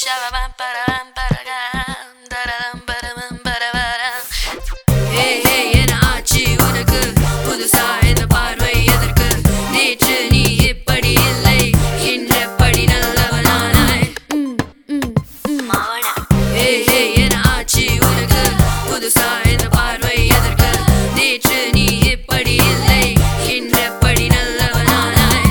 Hey, hey, என்ன ஆச்சு உனக்கு புதுசா இந்த பார்வை எதற்கு நேற்று நீ இப்படி இல்லை இன்றபடி நல்லவனானாய் Hey, hey, என்ன ஆச்சு உனக்கு புதுசா இந்த பார்வை எதற்கு நேற்று நீ இப்படி இல்லை இன்றபடி நல்லவனானாய்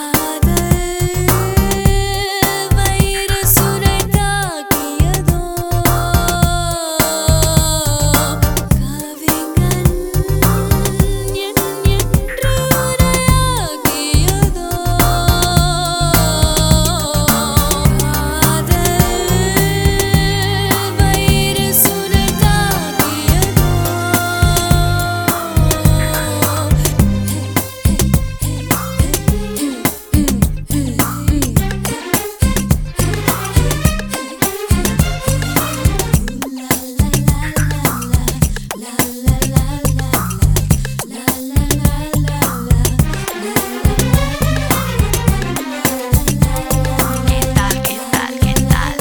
¿Qué tal, qué tal, qué tal?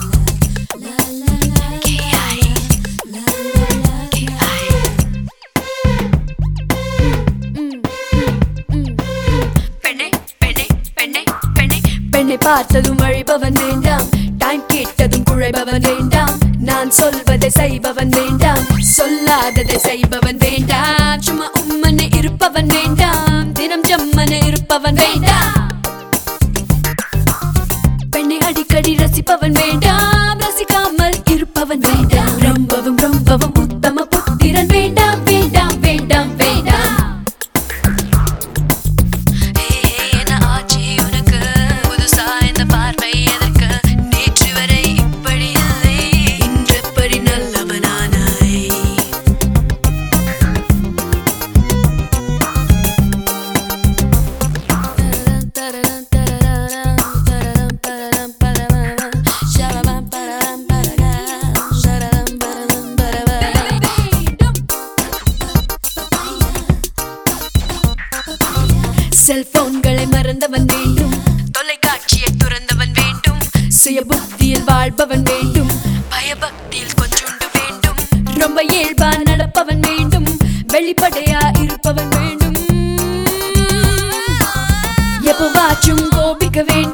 ¿Qué hay? ¿Qué hay? பெண்ணே பெண்ணே பெண்ணே பெண்ணே பெண்ணை பார்த்ததும் வழிபவன் வேண்டாம் டைம் கேட்டதும் குழைபவன் வேண்டாம் நான் சொல்வதை செய்பவன் வேண்டாம் சொல்லாததை செய்பவன் வேண்டாம் சும்மா உம்மனை இருப்பவன் வேண்டாம் தினம் ஜம்மனை இருப்பவன் வேண்டாம் பெண்ணை அடிக்கடி ரசிப்பவன் வேண்டாம் ரசிக்காமல் இருப்பவன் வேண்டாம் ரொம்பவும் ரொம்பவும் உத்தம புத்திரன் வேண்டாம் வேண்டாம் வேண்டாம் வேண்டாம் என்ன ஆச்சு உனக்கு புதுசா இந்த பார்வை எதற்கு நேற்று வரை இப்படி இல்லை இன்றப்படி நல்லவனானாய் செல்போன்களை மறந்தவன் வேண்டும் தொலைக்காட்சியை துறந்தவன் வேண்டும் சுய புத்தியில் வாழ்பவன் வேண்டும் பயபக்தியில் கொஞ்சுண்டு வேண்டும் ரொம்ப இயல்பா நடப்பவன் வேண்டும் வெளிப்படையா இருப்பவன் வேண்டும் எப்பவாச்சும் கோபிக்க வேண்டும்